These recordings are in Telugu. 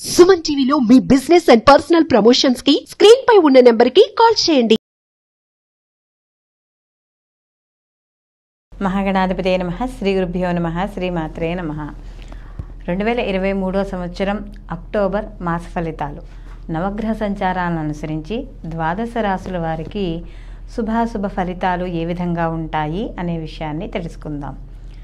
సుమన్ టీవీలో మీ బిజినెస్ అండ్ పర్సనల్ ప్రమోషన్స్ కి స్క్రీన్ పై ఉన్న నెంబర్ కి కాల్ చేయండి మహాగణాధిపతి నమ శ్రీ గురుభ్యో నమ శ్రీమాత్రే నమ రెండు వేల ఇరవై మూడో సంవత్సరం అక్టోబర్ మాస ఫలితాలు నవగ్రహ సంచారాలను అనుసరించి ద్వాదశ రాసుల వారికి శుభాశుభ ఫలితాలు ఏ విధంగా ఉంటాయి అనే విషయాన్ని తెలుసుకుందాం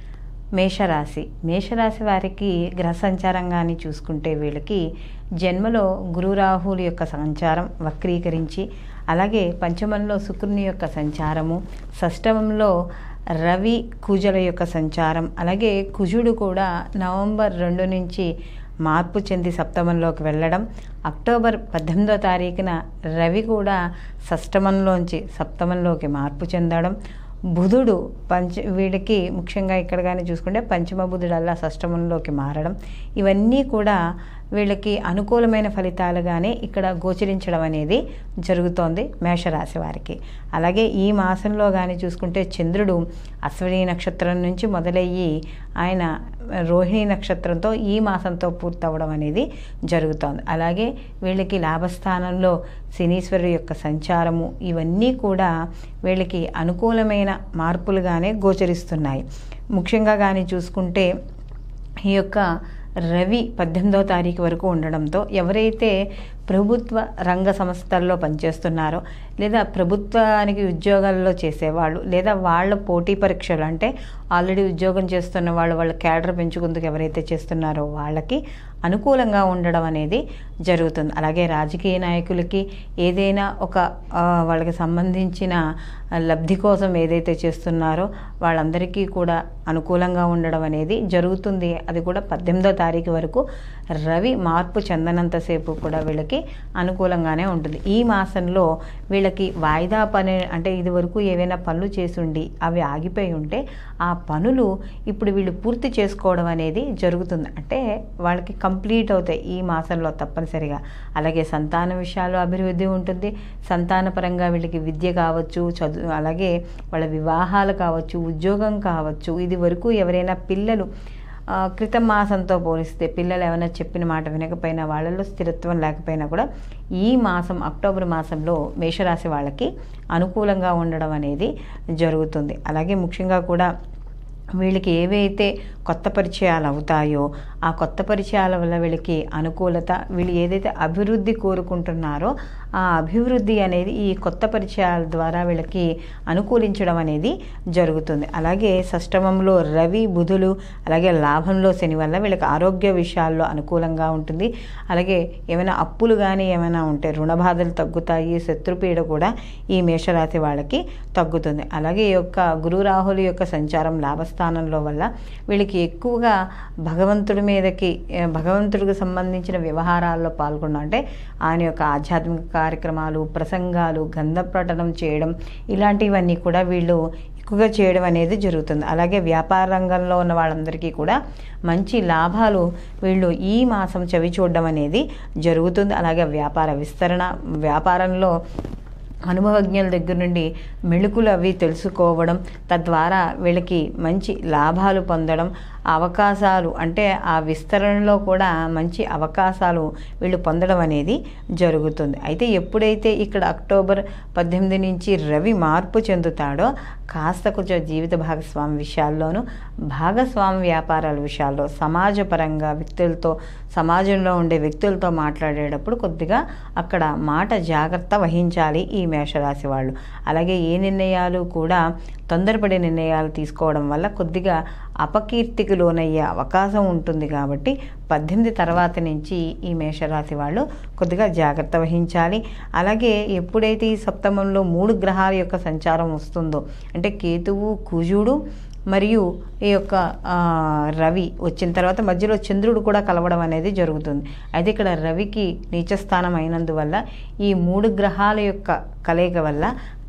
మేషరాశి మేషరాశి వారికి గ్రహ సంచారం కానీ చూసుకుంటే వీళ్ళకి జన్మలో గురు రాహుల యొక్క సంచారం వక్రీకరించి అలాగే పంచమంలో శుక్రుని యొక్క సంచారము షష్టమంలో రవి కుజుల యొక్క సంచారం అలాగే కుజుడు కూడా నవంబర్ రెండు నుంచి మార్పు చెంది సప్తమంలోకి వెళ్ళడం అక్టోబర్ పద్దెనిమిదో తారీఖున రవి కూడా షష్టమంలోంచి సప్తమంలోకి మార్పు చెందడం బుధుడు పంచ వీడికి ముఖ్యంగా ఇక్కడ కానీ చూసుకుంటే పంచమ బుధుడు అలా షష్టమంలోకి మారడం ఇవన్నీ కూడా వీళ్ళకి అనుకూలమైన ఫలితాలుగానే ఇక్కడ గోచరించడం అనేది జరుగుతోంది మేషరాశి వారికి అలాగే ఈ మాసంలో కానీ చూసుకుంటే చంద్రుడు అశ్విని నక్షత్రం నుంచి మొదలయ్యి ఆయన రోహిణి నక్షత్రంతో ఈ మాసంతో పూర్తవడం అనేది జరుగుతోంది అలాగే వీళ్ళకి లాభస్థానంలో శనీశ్వరుడు యొక్క సంచారము ఇవన్నీ కూడా వీళ్ళకి అనుకూలమైన మార్పులుగానే గోచరిస్తున్నాయి ముఖ్యంగా కానీ చూసుకుంటే ఈ యొక్క రవి పద్దెనిమిదో తారీఖు వరకు ఉండడంతో ఎవరైతే ప్రభుత్వ రంగ సంస్థల్లో పనిచేస్తున్నారో లేదా ప్రభుత్వానికి ఉద్యోగాల్లో చేసేవాళ్ళు లేదా వాళ్ళ పోటీ పరీక్షలు అంటే ఆల్రెడీ ఉద్యోగం చేస్తున్న వాళ్ళు వాళ్ళ క్యాడర్ పెంచుకుందుకు ఎవరైతే చేస్తున్నారో వాళ్ళకి అనుకూలంగా ఉండడం అనేది జరుగుతుంది అలాగే రాజకీయ నాయకులకి ఏదైనా ఒక ఆ, వాళ్ళకి సంబంధించిన లబ్ధి కోసం ఏదైతే చేస్తున్నారో వాళ్ళందరికీ కూడా అనుకూలంగా ఉండడం అనేది జరుగుతుంది అది కూడా పద్దెనిమిదో తారీఖు వరకు రవి మార్పు చెందనంతసేపు కూడా వీళ్ళకి అనుకూలంగానే ఉంటుంది ఈ మాసంలో వీళ్ళకి వాయిదా పని అంటే ఇది వరకు ఏవైనా పనులు చేసుండి అవి ఆగిపోయి ఉంటే ఆ పనులు ఇప్పుడు వీళ్ళు పూర్తి చేసుకోవడం అనేది జరుగుతుంది అంటే వాళ్ళకి కంప్లీట్ అవుతాయి ఈ మాసంలో తప్పనిసరిగా అలాగే సంతాన విషయాల్లో అభివృద్ధి ఉంటుంది సంతానపరంగా వీళ్ళకి విద్య కావచ్చు చదువు అలాగే వాళ్ళ వివాహాలు కావచ్చు ఉద్యోగం కావచ్చు ఇది వరకు ఎవరైనా పిల్లలు ఆ, క్రితం మాసంతో పోలిస్తే పిల్లలు ఏమైనా చెప్పిన మాట వినకపోయినా వాళ్ళలో స్థిరత్వం లేకపోయినా కూడా ఈ మాసం అక్టోబర్ మాసంలో మేషరాశి వాళ్ళకి అనుకూలంగా ఉండడం అనేది జరుగుతుంది అలాగే ముఖ్యంగా కూడా వీళ్ళకి ఏవైతే కొత్త పరిచయాలు అవుతాయో ఆ కొత్త పరిచయాల వల్ల వీళ్ళకి అనుకూలత వీళ్ళు ఏదైతే అభివృద్ధి కోరుకుంటున్నారో ఆ అభివృద్ధి అనేది ఈ కొత్త పరిచయాల ద్వారా వీళ్ళకి అనుకూలించడం అనేది జరుగుతుంది అలాగే షష్టమంలో రవి బుధులు అలాగే లాభంలో శని వల్ల వీళ్ళకి ఆరోగ్య విషయాల్లో అనుకూలంగా ఉంటుంది అలాగే ఏమైనా అప్పులు కానీ ఏమైనా ఉంటే రుణ బాధలు తగ్గుతాయి శత్రుపీడ కూడా ఈ మేషరాశి వాళ్ళకి తగ్గుతుంది అలాగే ఈ యొక్క గురు రాహుల యొక్క సంచారం లాభస్థానంలో వల్ల వీళ్ళకి ఎక్కువగా భగవంతుడి మీదకి ఏ, భగవంతుడికి సంబంధించిన వ్యవహారాల్లో పాల్గొనడం అంటే ఆయన యొక్క ఆధ్యాత్మిక కార్యక్రమాలు ప్రసంగాలు గంధ ప్రటనం చేయడం ఇలాంటివన్నీ కూడా వీళ్ళు ఎక్కువగా చేయడం అనేది జరుగుతుంది అలాగే వ్యాపార రంగంలో ఉన్న వాళ్ళందరికీ కూడా మంచి లాభాలు వీళ్ళు ఈ మాసం చవి చూడడం అనేది జరుగుతుంది అలాగే వ్యాపార విస్తరణ వ్యాపారంలో అనుభవజ్ఞుల దగ్గర నుండి మెళుకులు అవి తెలుసుకోవడం తద్వారా వీళ్ళకి మంచి లాభాలు పొందడం అవకాశాలు అంటే ఆ విస్తరణలో కూడా మంచి అవకాశాలు వీళ్ళు పొందడం అనేది జరుగుతుంది అయితే ఎప్పుడైతే ఇక్కడ అక్టోబర్ పద్దెనిమిది నుంచి రవి మార్పు చెందుతాడో కాస్త కొంచెం జీవిత భాగస్వామి విషయాల్లోనూ భాగస్వామి వ్యాపారాల విషయాల్లో సమాజపరంగా వ్యక్తులతో సమాజంలో ఉండే వ్యక్తులతో మాట్లాడేటప్పుడు కొద్దిగా అక్కడ మాట జాగ్రత్త వహించాలి ఈ మేషరాశి వాళ్ళు అలాగే ఏ నిర్ణయాలు కూడా తొందరపడే నిర్ణయాలు తీసుకోవడం వల్ల కొద్దిగా అపకీర్తికి లోనయ్యే అవకాశం ఉంటుంది కాబట్టి పద్దెనిమిది తర్వాత నుంచి ఈ మేషరాశి వాళ్ళు కొద్దిగా జాగ్రత్త వహించాలి అలాగే ఎప్పుడైతే ఈ సప్తమంలో మూడు గ్రహాల యొక్క సంచారం వస్తుందో అంటే కేతువు కుజుడు మరియు ఈ యొక్క ఆ, రవి వచ్చిన తర్వాత మధ్యలో చంద్రుడు కూడా కలవడం అనేది జరుగుతుంది అయితే ఇక్కడ రవికి నీచస్థానం అయినందువల్ల ఈ మూడు గ్రహాల యొక్క కలయిక వల్ల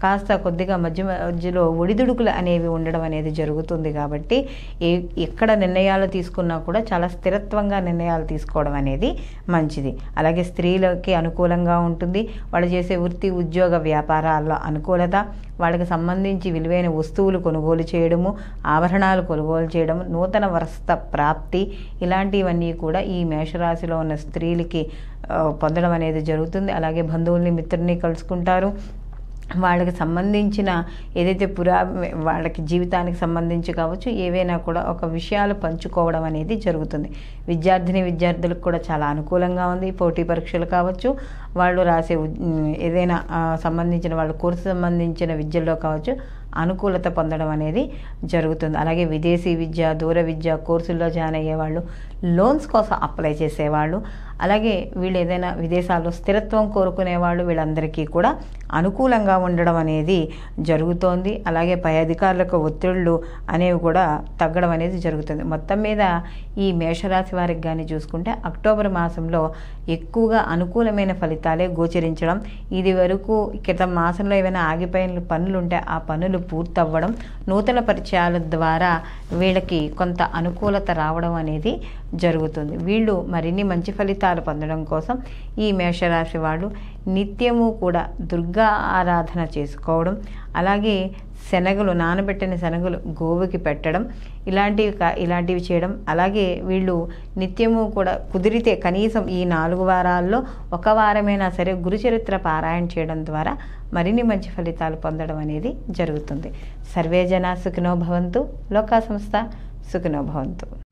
కాస్త కొద్దిగా మధ్య మధ్యలో ఒడిదుడుకులు అనేవి ఉండడం అనేది జరుగుతుంది కాబట్టి ఏ ఎక్కడ నిర్ణయాలు తీసుకున్నా కూడా చాలా స్థిరత్వంగా నిర్ణయాలు తీసుకోవడం అనేది మంచిది అలాగే స్త్రీలకి అనుకూలంగా ఉంటుంది వాళ్ళు చేసే వృత్తి ఉద్యోగ వ్యాపారాల్లో అనుకూలత వాళ్ళకి సంబంధించి విలువైన వస్తువులు కొనుగోలు చేయడము ఆభరణాలు కొనుగోలు చేయడం నూతన వస్త్ర ప్రాప్తి ఇలాంటివన్నీ కూడా ఈ మేషరాశిలో ఉన్న స్త్రీలకి ఆ, పొందడం అనేది జరుగుతుంది అలాగే బంధువుల్ని మిత్రుల్ని కలుసుకుంటారు వాళ్ళకి సంబంధించిన ఏదైతే పురా వాళ్ళకి జీవితానికి సంబంధించి కావచ్చు ఏవైనా కూడా ఒక విషయాలు పంచుకోవడం అనేది జరుగుతుంది విద్యార్థిని విద్యార్థులకు కూడా చాలా అనుకూలంగా ఉంది పోటీ పరీక్షలు కావచ్చు వాళ్ళు రాసే ఉ- ఏదైనా ఆ, సంబంధించిన వాళ్ళ కోర్సు సంబంధించిన విద్యల్లో కావచ్చు అనుకూలత పొందడం అనేది జరుగుతుంది అలాగే విదేశీ విద్య దూర విద్య కోర్సుల్లో జాయిన్ అయ్యేవాళ్ళు లోన్స్ కోసం అప్లై చేసేవాళ్ళు అలాగే వీళ్ళు ఏదైనా విదేశాల్లో స్థిరత్వం కోరుకునేవాళ్ళు వీళ్ళందరికీ కూడా అనుకూలంగా ఉండడం అనేది జరుగుతోంది అలాగే పై అధికారులకు ఒత్తిళ్ళు అనేవి కూడా తగ్గడం అనేది జరుగుతుంది మొత్తం మీద ఈ మేషరాశి వారికి కానీ చూసుకుంటే అక్టోబర్ మాసంలో ఎక్కువగా అనుకూలమైన ఫలితాలే గోచరించడం ఇది వరకు క్రితం మాసంలో ఏమైనా ఆగిపోయిన పనులు ఉంటే ఆ పనులు పూర్తవ్వడం నూతన పరిచయాల ద్వారా వీళ్ళకి కొంత అనుకూలత రావడం అనేది జరుగుతుంది వీళ్ళు మరిన్ని మంచి ఫలితాలు పొందడం కోసం ఈ మేషరాశి వాళ్ళు నిత్యము కూడా దుర్గా ఆరాధన చేసుకోవడం అలాగే శనగలు నానబెట్టిన శనగలు గోవుకి పెట్టడం ఇలాంటివి కా- ఇలాంటివి చేయడం అలాగే వీళ్ళు నిత్యము కూడా కుదిరితే కనీసం ఈ నాలుగు వారాల్లో ఒక వారమైనా సరే గురుచరిత్ర పారాయణ చేయడం ద్వారా మరిన్ని మంచి ఫలితాలు పొందడం అనేది జరుగుతుంది సర్వే జన సుఖినో భవంతు లోకా సంస్థ సుఖినో భవంతు